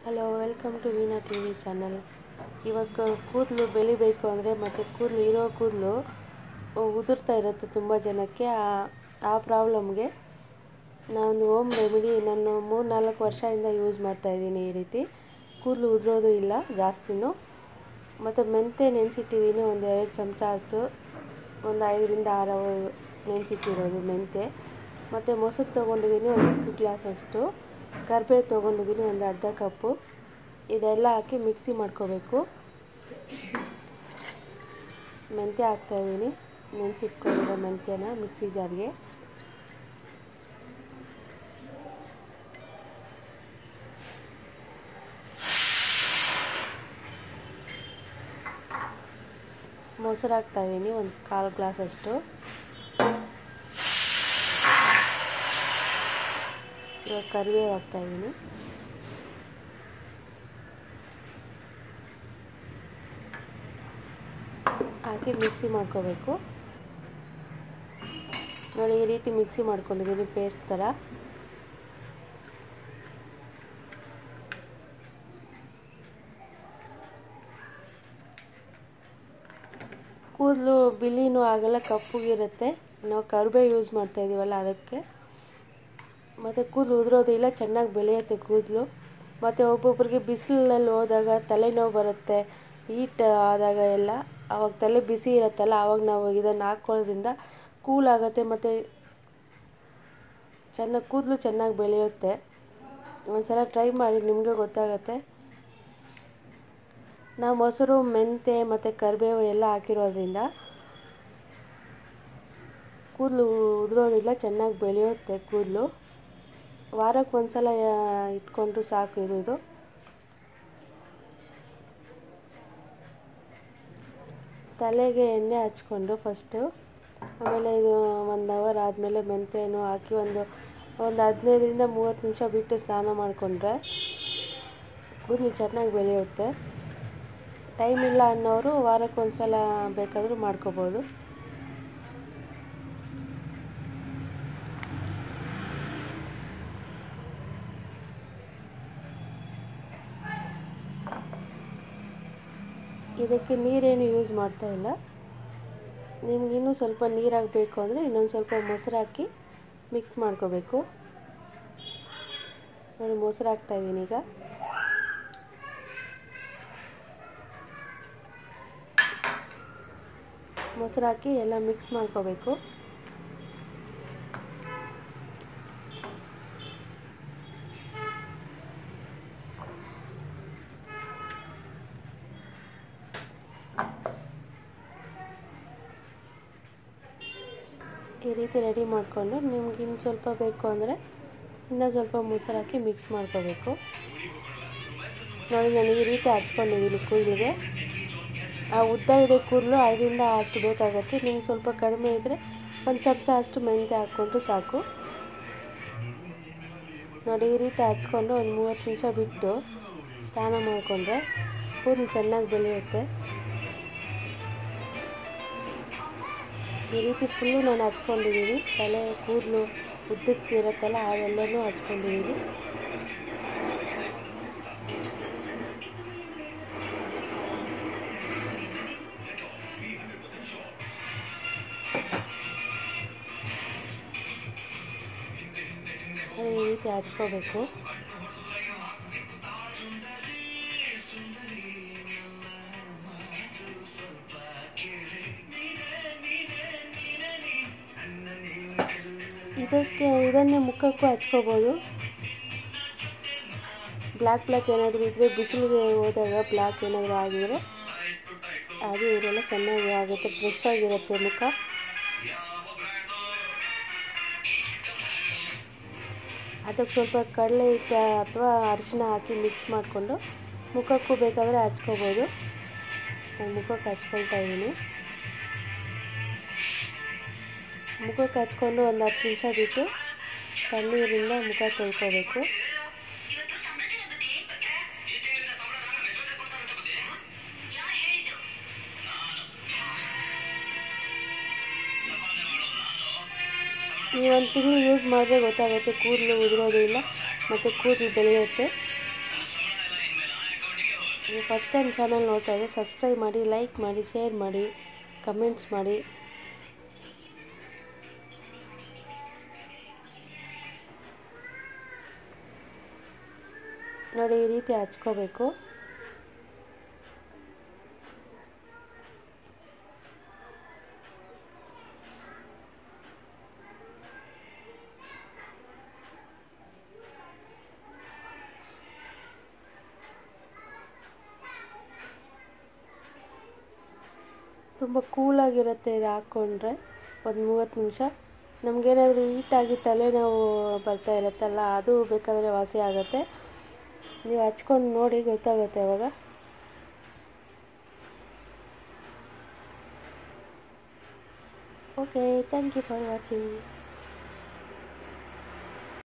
hello welcome to Veena T V channel ಇವಾಗ ಕೂದಲು ಬೆಳಿಬೇಕು ಅಂದರೆ ಮತ್ತು ಕೂದಲು ಇರೋ ಕೂದಲು ಉದುರ್ತಾ ಇರುತ್ತೆ ತುಂಬ ಜನಕ್ಕೆ ಆ ಆ ಪ್ರಾಬ್ಲಮ್ಗೆ ನಾನು ಹೋಮ್ ರೆಮಿಡಿ ನಾನು ಮೂರು ನಾಲ್ಕು ವರ್ಷದಿಂದ ಯೂಸ್ ಮಾಡ್ತಾಯಿದ್ದೀನಿ ಈ ರೀತಿ ಕೂದಲು ಉದುರೋದು ಇಲ್ಲ ಜಾಸ್ತಿನೂ ಮತ್ತು ಮೆಂತೆ ನೆನೆಸಿಟ್ಟಿದ್ದೀನಿ ಒಂದು ಎರಡು ಚಮಚ ಅಷ್ಟು ಒಂದು ಐದರಿಂದ ಆರು ಅವರ್ ನೆನೆಸಿಟ್ಟಿರೋದು ಮೆಂತೆ ಮತ್ತು ಮೊಸರು ತೊಗೊಂಡಿದ್ದೀನಿ ಒಂದು ಚಿಕ್ಕ ಗ್ಲಾಸ್ ಅಷ್ಟು ಕರಿಬೇವು ತೊಗೊಂಡಿದ್ದೀನಿ ಒಂದು ಅರ್ಧ ಕಪ್ಪು ಇದೆಲ್ಲ ಹಾಕಿ ಮಿಕ್ಸಿ ಮಾಡ್ಕೋಬೇಕು ಮೆಂತ್ಯ ಹಾಕ್ತಾಯಿದ್ದೀನಿ ನೆನೆಸಿಟ್ಕೊಂಡಿರೋ ಮೆಂತ್ಯನ ಮಿಕ್ಸಿ ಜಾರ್ಗೆ ಮೊಸರು ಹಾಕ್ತಾಯಿದ್ದೀನಿ ಒಂದು ಕಾಲು ಗ್ಲಾಸ್ ಅಷ್ಟು ಇವಾಗ ಕರಿಬೇವು ಹಾಕ್ತಾಯಿದ್ದೀನಿ ಹಾಕಿ ಮಿಕ್ಸಿ ಮಾಡ್ಕೋಬೇಕು ನೋಡಿ ಈ ರೀತಿ ಮಿಕ್ಸಿ ಮಾಡ್ಕೊಂಡಿದ್ದೀನಿ ಪೇಸ್ಟ್ ಥರ ಕೂದಲು ಬಿಳಿನೂ ಆಗಲ್ಲ ಕಪ್ಪುಗಿರುತ್ತೆ ನಾವು ಕರಿಬೇವು ಯೂಸ್ ಮಾಡ್ತಾ ಇದೀವಲ್ಲ ಅದಕ್ಕೆ ಮತ್ತು ಕೂದಲು ಉದುರೋದಿಲ್ಲ ಚೆನ್ನಾಗಿ ಬೆಳೆಯುತ್ತೆ ಕೂದಲು ಮತ್ತು ಒಬ್ಬೊಬ್ಬರಿಗೆ ಬಿಸಿಲಲ್ಲಿ ಹೋದಾಗ ತಲೆನೋವು ಬರುತ್ತೆ ಹೀಟ್ ಆದಾಗ ಎಲ್ಲ ಆವಾಗ ತಲೆ ಬಿಸಿ ಇರುತ್ತಲ್ಲ ಆವಾಗ ನಾವು ಇದನ್ನು ಹಾಕ್ಕೊಳ್ಳೋದ್ರಿಂದ ಕೂಲ್ ಆಗುತ್ತೆ ಮತ್ತು ಚೆನ್ನಾಗಿ ಕೂದಲು ಚೆನ್ನಾಗಿ ಬೆಳೆಯುತ್ತೆ ಒಂದ್ಸಲ ಟ್ರೈ ಮಾಡಿ ನಿಮಗೆ ಗೊತ್ತಾಗುತ್ತೆ ನಾವು ಮೊಸರು ಮೆಂತೆ ಮತ್ತು ಕರಿಬೇವು ಎಲ್ಲ ಹಾಕಿರೋದ್ರಿಂದ ಕೂದಲು ಉದುರೋದಿಲ್ಲ ಚೆನ್ನಾಗಿ ಬೆಳೆಯುತ್ತೆ ಕೂದಲು ವಾರಕ್ಕೆ ಒಂದು ಸಲ ಇಟ್ಕೊಂಡ್ರು ಸಾಕು ಇದು ಇದು ತಲೆಗೆ ಎಣ್ಣೆ ಹಚ್ಕೊಂಡು ಫಸ್ಟು ಆಮೇಲೆ ಇದು ಒಂದು ಅವರ್ ಆದಮೇಲೆ ಮೆಂತ್ಯನೂ ಹಾಕಿ ಒಂದು ಒಂದು ಹದಿನೈದರಿಂದ ಮೂವತ್ತು ನಿಮಿಷ ಬಿಟ್ಟು ಸ್ನಾನ ಮಾಡಿಕೊಂಡ್ರೆ ಕೂದಲು ಚೆನ್ನಾಗಿ ಬೆಳೆಯುತ್ತೆ ಟೈಮ್ ಇಲ್ಲ ಅನ್ನೋರು ವಾರಕ್ಕೆ ಒಂದು ಸಲ ಬೇಕಾದರೂ ಮಾಡ್ಕೋಬೋದು ಇದಕ್ಕೆ ನೀರೇನು ಯೂಸ್ ಮಾಡ್ತಾ ಇಲ್ಲ ನಿಮ್ಗೆ ಇನ್ನೂ ಸ್ವಲ್ಪ ನೀರು ಹಾಕಬೇಕು ಅಂದರೆ ಇನ್ನೊಂದು ಸ್ವಲ್ಪ ಮೊಸರು ಹಾಕಿ ಮಿಕ್ಸ್ ಮಾಡ್ಕೋಬೇಕು ನೋಡಿ ಮೊಸರು ಹಾಕ್ತಾಯಿದ್ದೀನಿ ಈಗ ಮೊಸರು ಹಾಕಿ ಎಲ್ಲ ಮಿಕ್ಸ್ ಮಾಡ್ಕೋಬೇಕು ಈ ರೀತಿ ರೆಡಿ ಮಾಡಿಕೊಂಡು ನಿಮ್ಗೆ ಇನ್ನು ಸ್ವಲ್ಪ ಬೇಕು ಅಂದರೆ ಇನ್ನೂ ಸ್ವಲ್ಪ ಮೊಸರು ಹಾಕಿ ಮಿಕ್ಸ್ ಮಾಡ್ಕೋಬೇಕು ನೋಡಿ ನಾನು ಈ ರೀತಿ ಹಚ್ಕೊಂಡಿದ್ದೀನಿ ಕೂದಲಿಗೆ ಆ ಉದ್ದ ಇದೆ ಕೂದಲು ಅದರಿಂದ ಅಷ್ಟು ಬೇಕಾಗತ್ತೆ ನಿಮ್ಗೆ ಸ್ವಲ್ಪ ಕಡಿಮೆ ಇದ್ದರೆ ಒಂದು ಚಮಚ ಅಷ್ಟು ಮೆಂತ್ಯ ಹಾಕ್ಕೊಂಡ್ರು ಸಾಕು ನೋಡಿ ಈ ರೀತಿ ಹಚ್ಕೊಂಡು ಒಂದು ಮೂವತ್ತು ನಿಮಿಷ ಬಿಟ್ಟು ಸ್ನಾನ ಮಾಡಿಕೊಂಡ್ರೆ ಕೂದಲು ಚೆನ್ನಾಗಿ ಬೆಳೆಯುತ್ತೆ ಈ ರೀತಿ ಫುಲ್ಲು ನಾನು ಹಚ್ಕೊಂಡಿದ್ದೀನಿ ತಲೆ ಕೂದಲು ಉದ್ದಕ್ಕೆ ಇರುತ್ತಲ್ಲ ಅದೆಲ್ಲನೂ ಹಚ್ಕೊಂಡಿದ್ದೀನಿ ಈ ರೀತಿ ಹಚ್ಕೋಬೇಕು ಇದಕ್ಕೆ ಇದನ್ನೇ ಮುಖಕ್ಕೂ ಹಚ್ಕೋಬೋದು ಬ್ಲ್ಯಾಕ್ ಬ್ಲ್ಯಾಕ್ ಏನಾದರೂ ಇದ್ದರೆ ಬಿಸಿಲಿಗೆ ಹೋದಾಗ ಬ್ಲ್ಯಾಕ್ ಏನಾದರೂ ಆಗಿದರೆ ಅದು ಇರಲ್ಲ ಚೆನ್ನಾಗಿ ಆಗುತ್ತೆ ಫ್ರೆಶ್ ಆಗಿರುತ್ತೆ ಮುಖ ಅದಕ್ಕೆ ಸ್ವಲ್ಪ ಕಡಲೆ ಹಿಟ್ಟು ಅಥವಾ ಅರಿಶಿನ ಹಾಕಿ ಮಿಕ್ಸ್ ಮಾಡಿಕೊಂಡು ಮುಖಕ್ಕೂ ಬೇಕಾದರೆ ಹಚ್ಕೋಬೋದು ನಾನು ಮುಖಕ್ಕೆ ಹಚ್ಕೊಳ್ತಾ ಇದ್ದೀನಿ ಮುಖಕ್ಕೆ ಹಚ್ಕೊಂಡು ಒಂದು ಹತ್ತು ನಿಮಿಷ ಬಿಟ್ಟು ತಣ್ಣೀರಿಂದ ಮುಖ ತೊಳ್ಕೋಬೇಕು ನೀವು ಒಂದು ತಿಂಗಳು ಯೂಸ್ ಮಾಡಿದ್ರೆ ಗೊತ್ತಾಗುತ್ತೆ ಕೂದಲು ಉದುರೋದು ಇಲ್ಲ ಮತ್ತು ಕೂದಲು ಬೆಳೆಯುತ್ತೆ ನೀವು ಫಸ್ಟ್ ಟೈಮ್ ಚಾನಲ್ ನೋಡ್ತಾ ಇದ್ದರೆ ಸಬ್ಸ್ಕ್ರೈಬ್ ಮಾಡಿ ಲೈಕ್ ಮಾಡಿ ಶೇರ್ ಮಾಡಿ ಕಮೆಂಟ್ಸ್ ಮಾಡಿ ನೋಡಿ ಈ ರೀತಿ ಹಚ್ಕೋಬೇಕು ತುಂಬ ಕೂಲಾಗಿರುತ್ತೆ ಇದು ಹಾಕ್ಕೊಂಡ್ರೆ ಒಂದು ಮೂವತ್ತು ನಿಮಿಷ ನಮಗೇನಾದರೂ ಹೀಟಾಗಿ ತಲೆನೋವು ಬರ್ತಾ ಇರುತ್ತಲ್ಲ ಅದು ಬೇಕಾದರೆ ವಾಸಿ ಆಗುತ್ತೆ ನೀವು ಹಚ್ಕೊಂಡು ನೋಡಿ ಗೊತ್ತಾಗುತ್ತೆ ಅವಾಗ okay thank you for watching